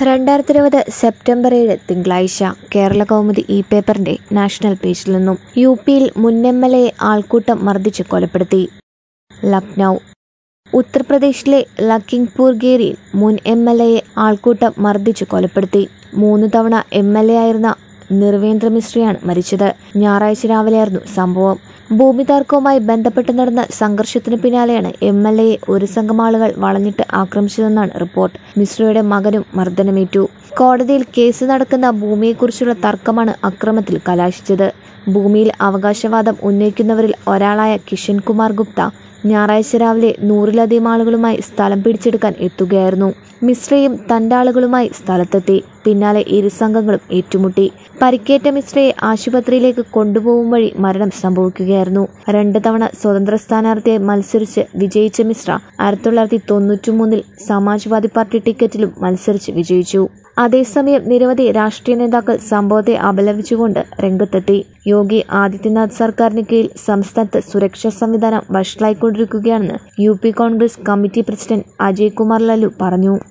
രണ്ടായിരത്തി ഇരുപത് സെപ്റ്റംബർ ഏഴ് തിങ്കളാഴ്ച കേരള കൗമുദി ഇ പേപ്പറിന്റെ നാഷണൽ പേജിൽ നിന്നും യു പിയിൽ മുൻ എം എൽ എ ആൾക്കൂട്ടം മർദ്ദിച്ച് കൊലപ്പെടുത്തി ലക്നൗ ഉത്തർപ്രദേശിലെ ലക്കിംഗ്പൂർ ഗേരിയിൽ മുൻ എം എൽ എയെ ആൾക്കൂട്ടം മർദ്ദിച്ച് കൊലപ്പെടുത്തി മൂന്ന് തവണ എം എൽ എ ആയിരുന്ന നിർവേന്ദ്ര മിശ്രയാണ് മരിച്ചത് ഞായറാഴ്ച രാവിലെയായിരുന്നു സംഭവം ഭൂമി തർക്കവുമായി ബന്ധപ്പെട്ട് നടന്ന സംഘർഷത്തിന് പിന്നാലെയാണ് എം എൽ എയെ ഒരു സംഘം ആളുകൾ വളഞ്ഞിട്ട് ആക്രമിച്ചതെന്നാണ് റിപ്പോർട്ട് മിശ്രയുടെ മകനും മർദ്ദനമേറ്റു കോടതിയിൽ കേസ് നടക്കുന്ന ഭൂമിയെക്കുറിച്ചുള്ള തർക്കമാണ് അക്രമത്തിൽ കലാശിച്ചത് ഭൂമിയിൽ അവകാശവാദം ഉന്നയിക്കുന്നവരിൽ ഒരാളായ കിഷൻ കുമാർ ഗുപ്ത ഞായറാഴ്ച രാവിലെ നൂറിലധികം ആളുകളുമായി സ്ഥലം പിടിച്ചെടുക്കാൻ എത്തുകയായിരുന്നു മിശ്രയും തന്റെ ആളുകളുമായി സ്ഥലത്തെത്തി പിന്നാലെ ഇരു സംഘങ്ങളും ഏറ്റുമുട്ടി പരിക്കേറ്റ മിശ്രയെ ആശുപത്രിയിലേക്ക് കൊണ്ടുപോകും വഴി മരണം സംഭവിക്കുകയായിരുന്നു രണ്ട് തവണ സ്വതന്ത്ര സ്ഥാനാർത്ഥിയായി മത്സരിച്ച് വിജയിച്ച മിശ്ര ആയിരത്തി തൊള്ളായിരത്തി തൊണ്ണൂറ്റി മൂന്നിൽ സമാജ്വാദി പാർട്ടി ടിക്കറ്റിലും മത്സരിച്ച് വിജയിച്ചു അതേസമയം നിരവധി രാഷ്ട്രീയ നേതാക്കൾ സംഭവത്തെ അപലപിച്ചുകൊണ്ട് രംഗത്തെത്തി യോഗി ആദിത്യനാഥ് സർക്കാരിന് കീഴിൽ സംസ്ഥാനത്ത് സുരക്ഷാ സംവിധാനം വഷളായിക്കൊണ്ടിരിക്കുകയാണെന്ന് U P Congress committee president Ajay Kumar Lallu പറഞ്ഞു